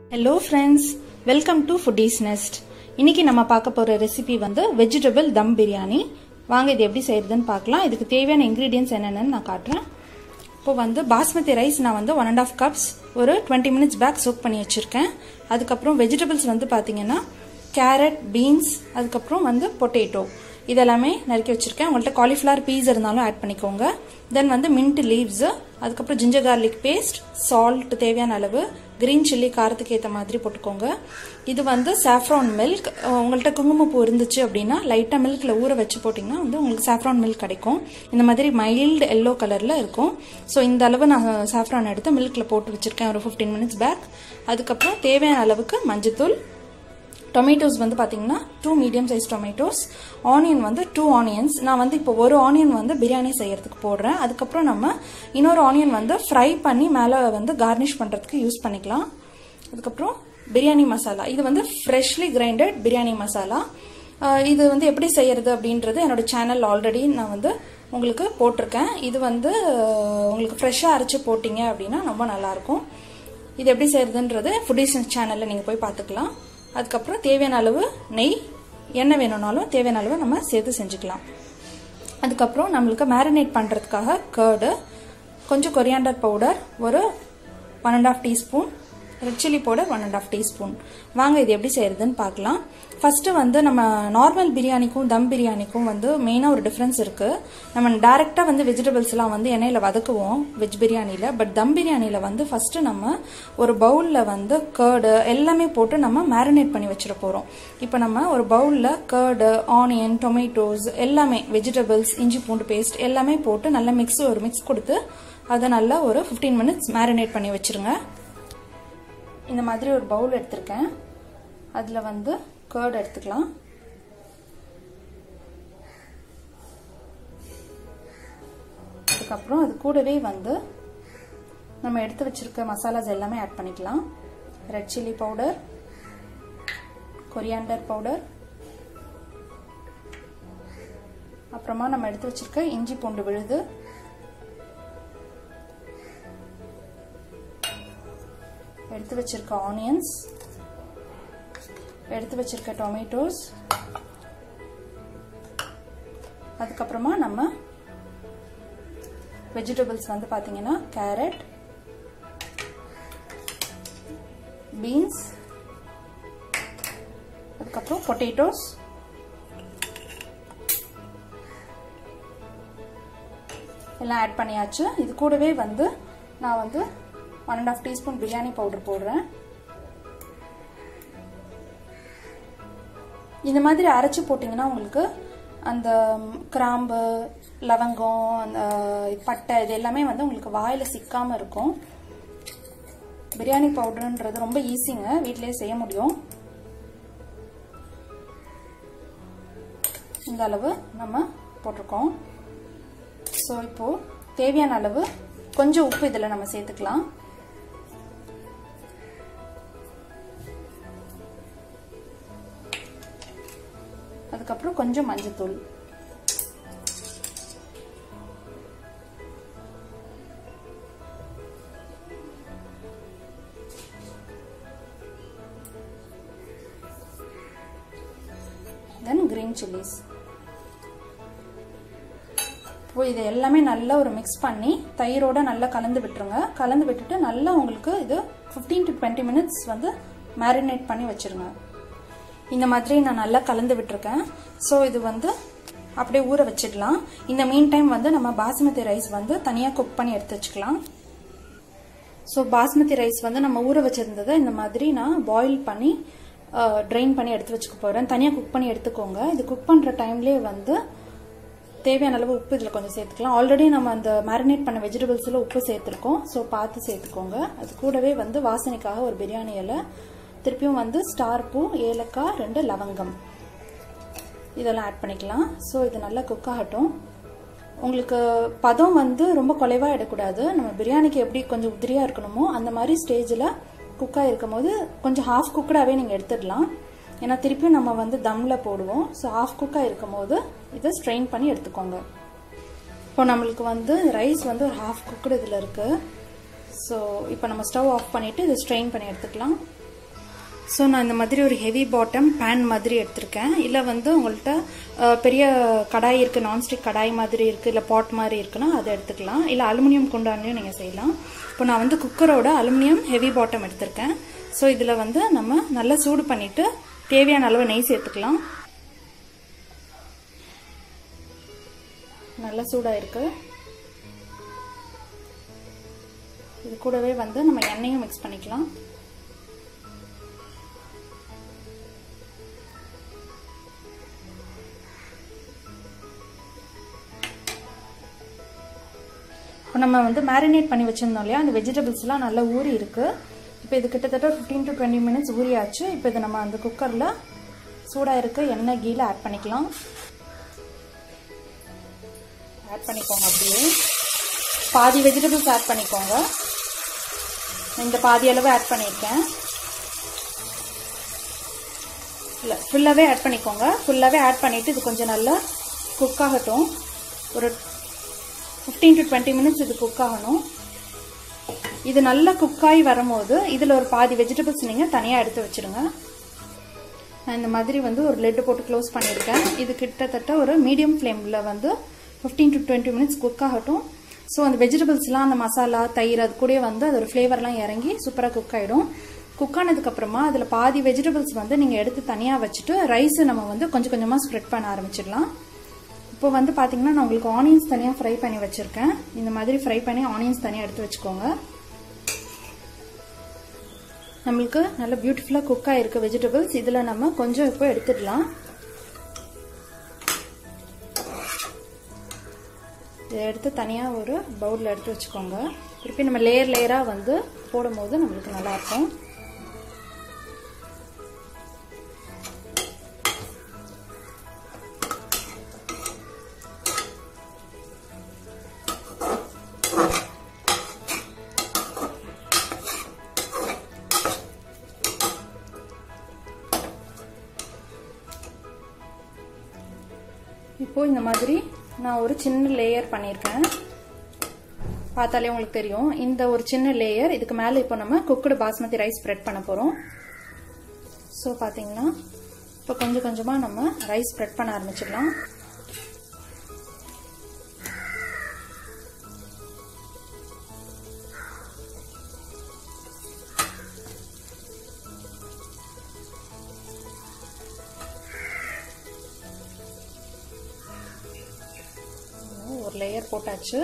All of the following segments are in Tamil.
hello friends welcome to foodies nest இன்னைக்கு நம்ம பார்க்க போகிற ரெசிபி வந்து வெஜிடபிள் தம் பிரியாணி வாங்க இது எப்படி செய்யறதுன்னு பார்க்கலாம் இதுக்கு தேவையான இன்க்ரீடியன்ஸ் என்னென்னு நான் காட்டுறேன் இப்போ வந்து பாஸ்மதி ரைஸ் நான் வந்து ஒன் அண்ட் ஆஃப் கப்ஸ் ஒரு டுவெண்ட்டி மினிட்ஸ் பேக் சோக் பண்ணி வச்சுருக்கேன் அதுக்கப்புறம் வெஜிடபிள்ஸ் வந்து பார்த்தீங்கன்னா கேரட் பீன்ஸ் அதுக்கப்புறம் வந்து பொட்டேட்டோ இதெல்லாமே நறுக்கி வச்சுருக்கேன் உங்கள்கிட்ட காலிஃப்ளவர் பீஸ் இருந்தாலும் ஆட் பண்ணிக்கோங்க தென் வந்து மின்ட் லீவ்ஸு அதுக்கப்புறம் ஜிஞ்சர் கார்லிக் பேஸ்ட் சால்ட் தேவையான அளவு கிரீன் சில்லி காரத்துக்கு ஏற்ற மாதிரி போட்டுக்கோங்க இது வந்து சாஃப்ரான் மில்க் உங்கள்கிட்ட குங்குமப்பூ இருந்துச்சு அப்படின்னா லைட்டாக மில்கில் ஊற வச்சு போட்டிங்கன்னா வந்து உங்களுக்கு சாஃப்ரான் மில்க் கிடைக்கும் இந்த மாதிரி மைல்டு எல்லோ கலரில் இருக்கும் ஸோ இந்த அளவு நான் சாஃப்ரான் எடுத்து மில்கில் போட்டு வச்சுருக்கேன் ஒரு ஃபிஃப்டீன் மினிட்ஸ் பேக் அதுக்கப்புறம் தேவையான அளவுக்கு மஞ்சத்தூள் டொமேட்டோஸ் வந்து பார்த்தீங்கன்னா two medium size tomatoes onion வந்து டூ ஆனியன்ஸ் நான் வந்து இப்போ ஒரு ஆனியன் வந்து பிரியாணி செய்யறதுக்கு போடுறேன் அதுக்கப்புறம் நம்ம இன்னொரு ஆனியன் வந்து ஃப்ரை பண்ணி மேலே வந்து கார்னிஷ் பண்ணுறதுக்கு யூஸ் பண்ணிக்கலாம் அதுக்கப்புறம் பிரியாணி மசாலா இது வந்து ஃப்ரெஷ்லி கிரைண்டட் பிரியாணி மசாலா இது வந்து எப்படி செய்யறது அப்படின்றது என்னோட சேனல் ஆல்ரெடி நான் வந்து உங்களுக்கு போட்டிருக்கேன் இது வந்து உங்களுக்கு ஃப்ரெஷ்ஷாக அரைச்சி போட்டிங்க அப்படின்னா ரொம்ப நல்லாயிருக்கும் இது எப்படி செய்யறதுன்றது ஃபுட்டீஸ் சேனலில் நீங்கள் போய் பார்த்துக்கலாம் அதுக்கப்புறம் தேவையான அளவு நெய் எண்ணெய் வேணும்னாலும் தேவையான அளவு நம்ம சேர்த்து செஞ்சுக்கலாம் அதுக்கப்புறம் நம்மளுக்கு மேரினேட் பண்ணுறதுக்காக கேர்டு கொஞ்சம் கொரியாண்டர் பவுடர் ஒரு one and half teaspoon red chilli powder one and half teaspoon வாங்க இது எப்படி செய்யறதுன்னு பார்க்கலாம் ஃபர்ஸ்ட் வந்து நம்ம நார்மல் பிரியாணிக்கும் தம் பிரியாணிக்கும் வந்து மெயினாக ஒரு டிஃப்ரென்ஸ் இருக்கு நம்ம டைரெக்டாக வந்து வெஜிடபிள்ஸ்லாம் வந்து எண்ணெயில் வதக்குவோம் வெஜ் பிரியாணியில் பட் தம் பிரியாணியில் வந்து ஃபர்ஸ்ட் நம்ம ஒரு பவுலில் வந்து கேர்டு எல்லாமே போட்டு நம்ம மேரினேட் பண்ணி வச்சிட போகிறோம் இப்போ நம்ம ஒரு பவுலில் கேர்டு ஆனியன் டொமேட்டோஸ் எல்லாமே வெஜிடபிள்ஸ் இஞ்சி பூண்டு பேஸ்ட் எல்லாமே போட்டு நல்லா மிக்ஸ் ஒரு மிக்ஸ் கொடுத்து அதை நல்லா ஒரு ஃபிஃப்டீன் மினிட்ஸ் மேரினேட் பண்ணி வச்சிருங்க இந்த மாதிரி ஒரு பவுல் எடுத்திருக்கேன் அதில் வந்து கேர்டு எடுத்துக்கலாம் அதுக்கப்புறம் அது கூடவே வந்து நம்ம எடுத்து வச்சிருக்க மசாலாஸ் எல்லாமே ஆட் பண்ணிக்கலாம் red chilli powder coriander powder அப்புறமா நம்ம எடுத்து வச்சிருக்க இஞ்சி பூண்டு விழுது எடுத்து வச்சிருக்க ஆனியன்ஸ் எடுத்து வச்சிருக்க டொமேட்டோஸ் அதுக்கப்புறமா நம்ம வெஜிடபிள்ஸ் வந்து பார்த்தீங்கன்னா கேரட் பீன்ஸ் அதுக்கப்புறம் பொட்டேட்டோஸ் எல்லாம் ஆட் பண்ணியாச்சு இது கூடவே வந்து நான் வந்து one and half teaspoon biryani powder போடுறேன் இந்த மாதிரி அரைச்சி போட்டிங்கன்னா உங்களுக்கு அந்த கிராம்பு லவங்கம் அந்த பட்டை இது எல்லாமே வந்து உங்களுக்கு வாயில் சிக்காமல் இருக்கும் பிரியாணி பவுடருன்றது ரொம்ப ஈஸிங்க வீட்டிலேயே செய்ய முடியும் இந்த அளவு நம்ம போட்டிருக்கோம் ஸோ இப்போது தேவையான அளவு கொஞ்சம் உப்பு இதில் நம்ம சேர்த்துக்கலாம் அதுக்கப்புறம் கொஞ்சம் மஞ்சத்தூள் தென் கிரீன் சில்லிஸ் இப்போ இது எல்லாமே நல்லா ஒரு மிக்ஸ் பண்ணி தயிரோட நல்லா கலந்து விட்டுருங்க கலந்து விட்டுட்டு நல்லா உங்களுக்கு இது ஃபிஃப்டீன் டு டுவெண்ட்டி மினிட்ஸ் வந்து மேரினேட் பண்ணி வச்சிருங்க இந்த மாதிரி நான் நல்லா கலந்து விட்டுருக்கேன் ஸோ இது வந்து அப்படியே ஊற வச்சிடலாம் இந்த மீன் டைம் வந்து நம்ம பாஸ்மதி ரைஸ் வந்து தனியாக குக் பண்ணி எடுத்து வச்சுக்கலாம் ஸோ பாஸ்மதி ரைஸ் வந்து நம்ம ஊற வச்சிருந்ததை இந்த மாதிரி நான் பாயில் பண்ணி ட்ரைன் பண்ணி எடுத்து வச்சுக்க போகிறேன் தனியாக குக் பண்ணி எடுத்துக்கோங்க இது குக் பண்ணுற டைம்லேயே வந்து தேவையான அளவு உப்பு இதில் கொஞ்சம் சேர்த்துக்கலாம் ஆல்ரெடி நம்ம அந்த மேரினேட் பண்ண வெஜிடபிள்ஸில் உப்பு சேர்த்துருக்கோம் ஸோ பார்த்து சேர்த்துக்கோங்க அது கூடவே வந்து வாசனைக்காக ஒரு பிரியாணி இலை திருப்பியும் வந்து ஸ்டார் பூ ஏலக்காய் ரெண்டு லவங்கம் இதெல்லாம் ஆட் பண்ணிக்கலாம் ஸோ இது நல்லா குக் ஆகட்டும் உங்களுக்கு பதம் வந்து ரொம்ப குலைவாக இடக்கூடாது நம்ம பிரியாணிக்கு எப்படி கொஞ்சம் உதிரியாக இருக்கணுமோ அந்த மாதிரி ஸ்டேஜில் குக்காக இருக்கும் போது கொஞ்சம் ஹாஃப் குக்கடாகவே நீங்கள் எடுத்துடலாம் ஏன்னா திருப்பியும் நம்ம வந்து தம்மில் போடுவோம் ஸோ ஹாஃப் குக்காக இருக்கும் போது இதை ஸ்ட்ரெயின் பண்ணி எடுத்துக்கோங்க இப்போ நம்மளுக்கு வந்து ரைஸ் வந்து ஒரு ஹாஃப் குக்குடு இதில் இருக்குது ஸோ இப்போ நம்ம ஸ்டவ் ஆஃப் பண்ணிவிட்டு இதை ஸ்ட்ரெயின் பண்ணி எடுத்துக்கலாம் ஸோ நான் இந்த மாதிரி ஒரு ஹெவி பாட்டம் பேன் மாதிரி எடுத்திருக்கேன் இல்லை வந்து உங்கள்கிட்ட பெரிய கடாய் இருக்குது நான்ஸ்டிக் கடாய் மாதிரி இருக்குது இல்லை பாட் மாதிரி இருக்குன்னா அதை எடுத்துக்கலாம் இல்லை அலுமினியம் குண்டான்லையும் நீங்கள் செய்யலாம் இப்போ நான் வந்து குக்கரோட அலுமினியம் ஹெவி பாட்டம் எடுத்திருக்கேன் ஸோ இதில் வந்து நம்ம நல்லா சூடு பண்ணிவிட்டு தேவையான அளவு நெய் சேர்த்துக்கலாம் நல்லா சூடாக இருக்கு இது கூடவே வந்து நம்ம எண்ணெயும் மிக்ஸ் பண்ணிக்கலாம் இப்போ நம்ம வந்து மேரினேட் பண்ணி வச்சுருந்தோம் இல்லையா அந்த வெஜிடபிள்ஸ்லாம் நல்லா ஊறி இருக்கு இப்போ இது கிட்டத்தட்ட ஃபிஃப்டீன் டு டுவெண்ட்டி மினிட்ஸ் ஊறியாச்சு இப்போ இதை நம்ம அந்த குக்கரில் சூடாக இருக்க எண்ணெய் கீழே ஆட் பண்ணிக்கலாம் ஆட் பண்ணிக்கோங்க அப்படியே பாதி வெஜிடபிள்ஸ் ஆட் பண்ணிக்கோங்க இந்த பாதி அளவு ஆட் பண்ணியிருக்கேன் இல்லை ஃபுல்லாகவே ஆட் பண்ணிக்கோங்க ஃபுல்லாகவே ஆட் பண்ணிவிட்டு இது கொஞ்சம் நல்லா குக் ஆகட்டும் ஒரு ஃபிஃப்டீன் டு டுவெண்ட்டி மினிட்ஸ் இது குக் ஆகணும் இது நல்லா குக் ஆகி வரும்போது இதில் ஒரு பாதி வெஜிடபிள்ஸ் நீங்கள் தனியாக எடுத்து வச்சுருங்க நான் இந்த மாதிரி வந்து ஒரு லெட்டு போட்டு க்ளோஸ் பண்ணியிருக்கேன் இது கிட்டத்தட்ட ஒரு மீடியம் ஃப்ளேமில் வந்து fifteen to twenty minutes cook ஆகட்டும் ஸோ அந்த வெஜிடபிள்ஸ்லாம் அந்த மசாலா தயிர் அது கூட வந்து அதோட ஃப்ளேவர்லாம் இறங்கி சூப்பராக குக் ஆகிடும் குக் ஆனதுக்கப்புறமா அதில் பாதி வெஜிடபிள்ஸ் வந்து நீங்கள் எடுத்து தனியாக வச்சுட்டு ரைஸை நம்ம வந்து கொஞ்சம் கொஞ்சமாக ஸ்ப்ரெட் பண்ண ஆரம்பிச்சிடலாம் இப்போ வந்து பார்த்தீங்கன்னா நான் உங்களுக்கு ஆனியன்ஸ் தனியாக ஃப்ரை பண்ணி வச்சுருக்கேன் இந்த மாதிரி ஃப்ரை பண்ணி ஆனியன்ஸ் தனியாக எடுத்து வச்சுக்கோங்க நம்மளுக்கு நல்ல பியூட்டிஃபுல்லாக குக் ஆகிருக்கு வெஜிடபிள்ஸ் இதில் நம்ம கொஞ்சம் இப்போ எடுத்துடலாம் இதை எடுத்து தனியாக ஒரு பவுலில் எடுத்து வச்சுக்கோங்க திருப்பி நம்ம லேயர் லேயராக வந்து போடும்போது நம்மளுக்கு நல்லாயிருக்கும் இப்போ இந்த மாதிரி நான் ஒரு சின்ன லேயர் பண்ணியிருக்கேன் பார்த்தாலே உங்களுக்கு தெரியும் இந்த ஒரு சின்ன லேயர் இதுக்கு மேலே இப்போ நம்ம குக்குடு பாஸ்மதி ரைஸ் ஸ்ப்ரெட் பண்ண போகிறோம் ஸோ பார்த்தீங்கன்னா இப்போ கொஞ்சம் கொஞ்சமாக நம்ம ரைஸ் ஸ்ப்ரெட் பண்ண ஆரம்பிச்சிடலாம் ஒரு லேயர் போட்டாச்சு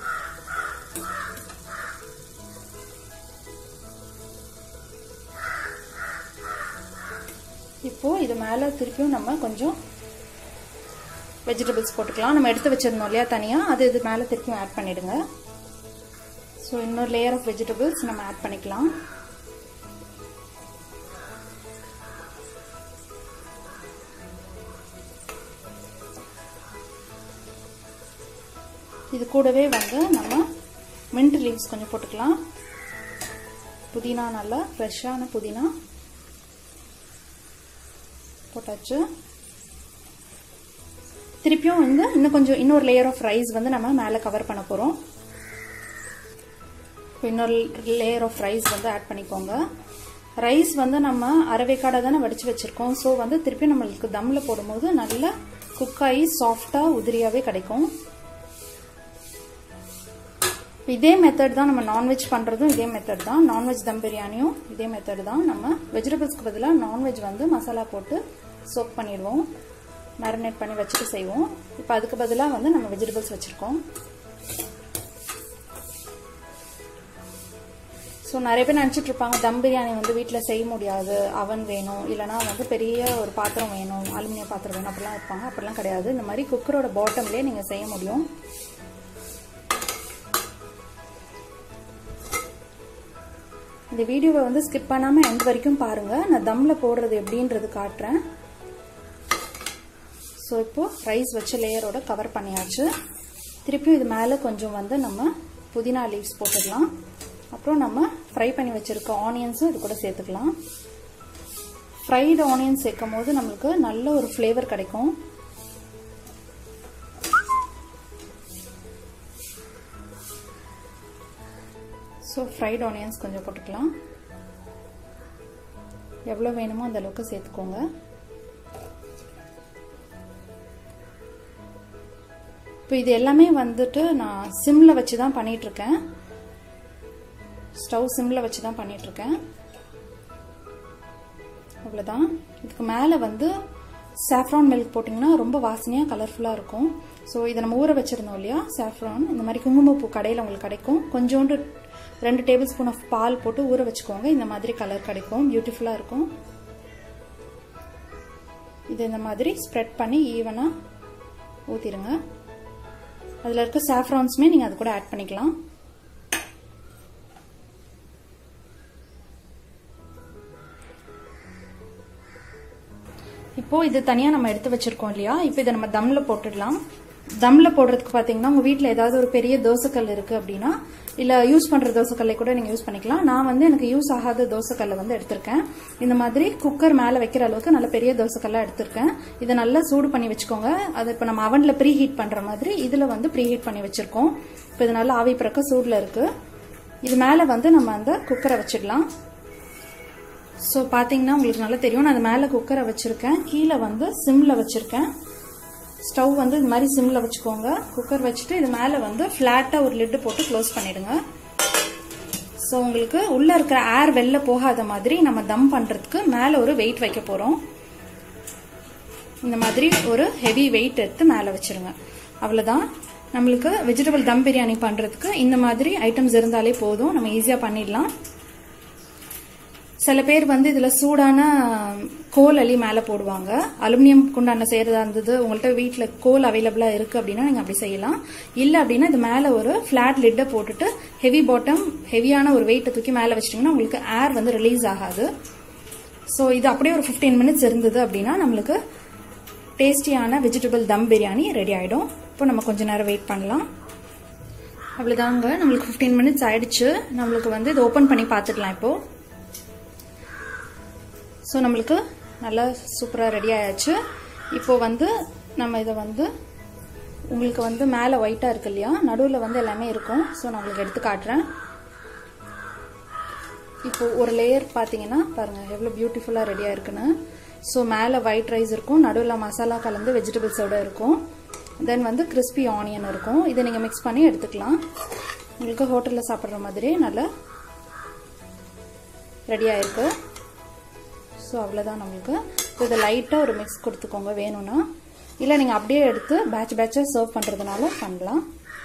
இப்போ இது மேலே திருப்பியும் நம்ம கொஞ்சம் வெஜிடபிள்ஸ் போட்டுக்கலாம் நம்ம எடுத்து வச்சிருந்தோம் இல்லையா தனியாக அது இது மேலே திருப்பியும் ஆட் பண்ணிடுங்க ஸோ இன்னொரு லேயர் ஆஃப் வெஜிடபிள்ஸ் நம்ம ஆட் பண்ணிக்கலாம் இது கூடவே வந்து நம்ம மின்ட் லீவ்ஸ் கொஞ்சம் போட்டுக்கலாம் புதினா நல்லா ஃப்ரெஷ்ஷான புதினா போட்டாச்சு திருப்பியும் வந்து இன்னும் கொஞ்சம் இன்னொரு லேயர் ஆஃப் ரைஸ் வந்து நம்ம மேலே கவர் பண்ண போகிறோம் இன்னொரு லேயர் ஆஃப் ரைஸ் வந்து ஆட் பண்ணிக்கோங்க ரைஸ் வந்து நம்ம அரவேக்காடை தானே வடித்து வச்சுருக்கோம் ஸோ வந்து திருப்பி நம்மளுக்கு தம்மில் போடும்போது நல்லா குக் ஆகி சாஃப்டாக உதிரியாகவே கிடைக்கும் இதே மெத்தட் தான் நம்ம நான்வெஜ் பண்ணுறதும் இதே மெத்தட் தான் நான்வெஜ் தம் பிரியாணியும் இதே மெத்தட் தான் நம்ம வெஜிடபிள்ஸ்க்கு பதிலாக நான்வெஜ் வந்து மசாலா போட்டு சோக் பண்ணிடுவோம் மேரினேட் பண்ணி வச்சுட்டு செய்வோம் இப்போ அதுக்கு பதிலாக வந்து நம்ம வெஜிடபிள்ஸ் வச்சுருக்கோம் ஸோ நிறைய பேர் நினச்சிட்டு இருப்பாங்க தம் பிரியாணி வந்து வீட்டில் செய்ய முடியாது அவன் வேணும் இல்லைனா வந்து பெரிய ஒரு பாத்திரம் வேணும் அலுமினிய பாத்திரம் வேணும் அப்படிலாம் இருப்பாங்க அப்படிலாம் கிடையாது இந்த மாதிரி குக்கரோட பாட்டம்லேயே நீங்கள் செய்ய முடியும் இந்த வீடியோவை வந்து ஸ்கிப் பண்ணாமல் எண்ட் வரைக்கும் பாருங்கள் நான் தம்மில் போடுறது எப்படின்றது காட்டுறேன் ஸோ இப்போது ரைஸ் வச்ச லேயரோட கவர் பண்ணியாச்சு திருப்பியும் இது மேலே கொஞ்சம் வந்து நம்ம புதினா லீவ்ஸ் போட்டுக்கலாம் அப்புறம் நம்ம ஃப்ரை பண்ணி வச்சுருக்க ஆனியன்ஸும் இது கூட சேர்த்துக்கலாம் ஃப்ரைடு ஆனியன்ஸ் சேர்க்கும் போது நம்மளுக்கு நல்ல ஒரு ஃப்ளேவர் கிடைக்கும் ஸோ ஃப்ரைட் ஆனியன்ஸ் கொஞ்சம் போட்டுக்கலாம் எவ்வளோ வேணுமோ அந்த அளவுக்கு சேர்த்துக்கோங்க இப்போ இது எல்லாமே வந்துட்டு நான் சிம்மில் வச்சு தான் பண்ணிகிட்ருக்கேன் ஸ்டவ் சிம்மில் வச்சு தான் பண்ணிகிட்ருக்கேன் அவ்வளோதான் இதுக்கு மேலே வந்து சாஃப்ரான் மில்க் போட்டிங்கன்னா ரொம்ப வாசனையாக கலர்ஃபுல்லாக இருக்கும் ஸோ இதை நம்ம ஊற வச்சுருந்தோம் இல்லையா சாஃப்ரான் இந்த மாதிரி குங்குமப்பூ கடையில் உங்களுக்கு கிடைக்கும் கொஞ்சோண்டு ரெண்டு டேபிள் ஸ்பூன் ஆஃப் பால் போட்டு ஊற வச்சுக்கோங்க இந்த மாதிரி கலர் கிடைக்கும் பியூட்டிஃபுல்லாக இருக்கும் இது இந்த மாதிரி ஸ்ப்ரெட் பண்ணி ஈவனாக ஊற்றிடுங்க அதில் இருக்க சாஃப்ரான்ஸுமே நீங்கள் அது கூட ஆட் பண்ணிக்கலாம் இப்போ இது தனியாக நம்ம எடுத்து வச்சிருக்கோம் இல்லையா இப்போ இதை நம்ம தம்மில் போட்டுடலாம் தம்மில் போடுறதுக்கு பார்த்தீங்கன்னா உங்கள் வீட்டில் ஏதாவது ஒரு பெரிய தோசைக்கல் இருக்குது அப்படின்னா இல்லை யூஸ் பண்ணுற தோசைக்கல்லை கூட நீங்கள் யூஸ் பண்ணிக்கலாம் நான் வந்து எனக்கு யூஸ் ஆகாத தோசைக்கல்லை வந்து எடுத்திருக்கேன் இந்த மாதிரி குக்கர் மேலே வைக்கிற அளவுக்கு நல்ல பெரிய தோசைக்கல்லாக எடுத்திருக்கேன் இதை நல்லா சூடு பண்ணி வச்சுக்கோங்க அது இப்போ நம்ம அவனில் ப்ரீ ஹீட் பண்ணுற மாதிரி இதில் வந்து ப்ரீ ஹீட் பண்ணி வச்சுருக்கோம் இப்போ இது நல்லா ஆவி பிறக்க சூடில் இருக்குது இது மேலே வந்து நம்ம அந்த குக்கரை வச்சிடலாம் ஸோ பார்த்தீங்கன்னா உங்களுக்கு நல்லா தெரியும் நான் அது மேலே குக்கரை வச்சுருக்கேன் கீழே வந்து சிம்மில் வச்சுருக்கேன் ஸ்டவ் வந்து இது மாதிரி சிம்மில் வச்சுக்கோங்க குக்கர் வச்சுட்டு இது மேலே வந்து ஃப்ளாட்டாக ஒரு லிட்டு போட்டு க்ளோஸ் பண்ணிடுங்க ஸோ உங்களுக்கு உள்ளே இருக்கிற ஏர் வெளில போகாத மாதிரி நம்ம தம் பண்ணுறதுக்கு மேலே ஒரு வெயிட் வைக்க போகிறோம் இந்த மாதிரி ஒரு ஹெவி வெயிட் எடுத்து மேலே வச்சிருங்க அவ்வளோதான் நம்மளுக்கு வெஜிடபிள் தம் பிரியாணி பண்ணுறதுக்கு இந்த மாதிரி ஐட்டம்ஸ் இருந்தாலே போதும் நம்ம ஈஸியாக பண்ணிடலாம் சில பேர் வந்து இதில் சூடான கோல் அள்ளி மேலே போடுவாங்க அலுமினியம் குண்டான செய்கிறதா இருந்தது உங்கள்கிட்ட வீட்டில் கோல் அவைலபிளாக இருக்குது அப்படின்னா நீங்கள் அப்படி செய்யலாம் இல்லை அப்படின்னா இது மேலே ஒரு ஃப்ளாட் லிட்டை போட்டுட்டு ஹெவி பாட்டம் ஹெவியான ஒரு வெயிட்டை தூக்கி மேலே வச்சிட்டிங்கன்னா உங்களுக்கு ஏர் வந்து ரிலீஸ் ஆகாது ஸோ இது அப்படியே ஒரு ஃபிஃப்டீன் மினிட்ஸ் இருந்தது அப்படின்னா நம்மளுக்கு டேஸ்டியான வெஜிடபிள் தம் பிரியாணி ரெடி ஆகிடும் இப்போ நம்ம கொஞ்ச நேரம் வெயிட் பண்ணலாம் அவ்வளோதாங்க நம்மளுக்கு ஃபிஃப்டீன் மினிட்ஸ் ஆயிடுச்சு நம்மளுக்கு வந்து இது ஓப்பன் பண்ணி பார்த்துக்கலாம் இப்போது ஸோ நம்மளுக்கு நல்லா சூப்பராக ரெடி ஆயாச்சு இப்போ வந்து நம்ம இதை வந்து உங்களுக்கு வந்து மேலே ஒயிட்டாக இருக்கு இல்லையா நடுவில் வந்து எல்லாமே இருக்கும் ஸோ நான் உங்களுக்கு எடுத்து காட்டுறேன் இப்போ ஒரு லேயர் பார்த்தீங்கன்னா பாருங்கள் எவ்வளோ பியூட்டிஃபுல்லாக ரெடியாக இருக்குன்னு ஸோ மேலே ஒயிட் ரைஸ் இருக்கும் நடுவில் மசாலா கலந்து வெஜிடபிள்ஸோட இருக்கும் தென் வந்து கிறிஸ்பி ஆனியன் இருக்கும் இதை நீங்கள் மிக்ஸ் பண்ணி எடுத்துக்கலாம் உங்களுக்கு ஹோட்டலில் சாப்பிட்ற மாதிரி நல்லா ரெடி ஆயிருக்கு ஸோ அவ்வளோதான் நம்மளுக்கு இதை லைட்டாக ஒரு மிக்ஸ் கொடுத்துக்கோங்க வேணும்னா இல்லை நீங்கள் அப்படியே எடுத்து பேட்ச் பேட்சாக சர்வ் பண்ணுறதுனால பண்ணலாம்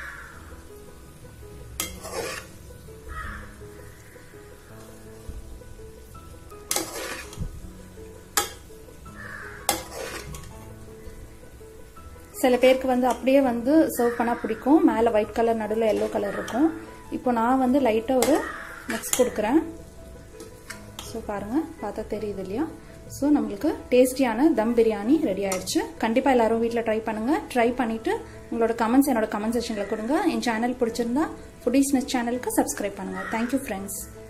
சில பேருக்கு வந்து அப்படியே வந்து சர்வ் பண்ணால் பிடிக்கும் மேலே ஒயிட் கலர் நடுவில் எல்லோ கலர் இருக்கும் இப்போ நான் வந்து லைட்டாக ஒரு மிக்ஸ் கொடுக்குறேன் ஸோ பாருங்கள் பார்த்தா தெரியுது இல்லையா ஸோ நம்மளுக்கு டேஸ்டியான தம் பிரியாணி ரெடி ஆயிடுச்சு கண்டிப்பாக எல்லாரும் வீட்டில் ட்ரை பண்ணுங்கள் ட்ரை பண்ணிவிட்டு உங்களோட கமெண்ட்ஸ் என்னோட கமெண்ட் செக்ஷனில் கொடுங்க என் சேனல் பிடிச்சிருந்தா ஃபுடீஸ்னஸ் சேனலுக்கு சப்ஸ்கிரைப் பண்ணுங்கள் தேங்க்யூ ஃப்ரெண்ட்ஸ்